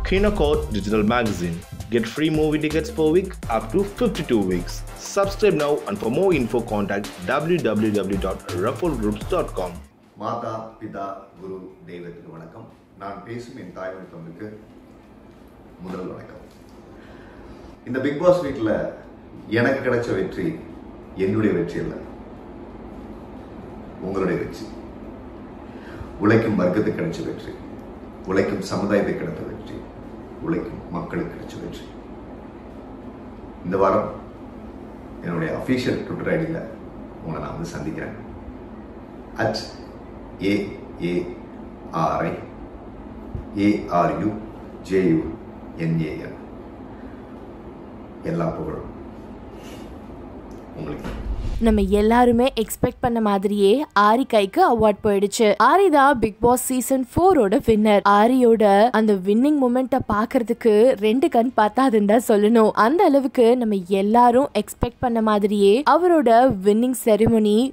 Kinocourt Digital Magazine. Get free movie tickets per week up to 52 weeks. Subscribe now and for more info contact www.rufflegroups.com. மாதா பிதா குரு தெய்வத்துக்கு வணக்கம் நான் பேசும் என் தாய்மொழி தமிழுக்கு முதல் வணக்கம் இந்த பிக் பாஸ் வீட்டில் எனக்கு கிடைச்ச வெற்றி என்னுடைய வெற்றி அல்ல உங்களுடைய வெற்றி உழைக்கும் வர்க்கத்துக்கு கிடைச்ச வெற்றி உழைக்கும் சமுதாயத்துக்கு கிடைத்த வெற்றி உழைக்கும் மக்களுக்கு கிடைச்ச வெற்றி இந்த வாரம் என்னுடைய அஃபீஷியல் ட்விட்டர் ஐடியில் உங்களை நான் வந்து சந்திக்கிறேன் at A A R I A R U J U N A N எல்லா புகழும் உங்களுக்கு நம்ம எல்லாருமே எக்ஸ்பெக்ட் பண்ண மாதிரியே ஆரி கைக்கு அவார்ட் போயிடுச்சு ஆரி தான் பிக் பாஸ் சீசன் ஃபோரோட வின்னர் ஆரியோட அந்த வின்னிங் மூமெண்ட்ட பாக்குறதுக்கு ரெண்டு கண் பார்த்தாதுன்னு தான் சொல்லணும் அந்த அளவுக்கு நம்ம எல்லாரும் எக்ஸ்பெக்ட் பண்ண மாதிரியே அவரோட வின்னிங் செரிமனி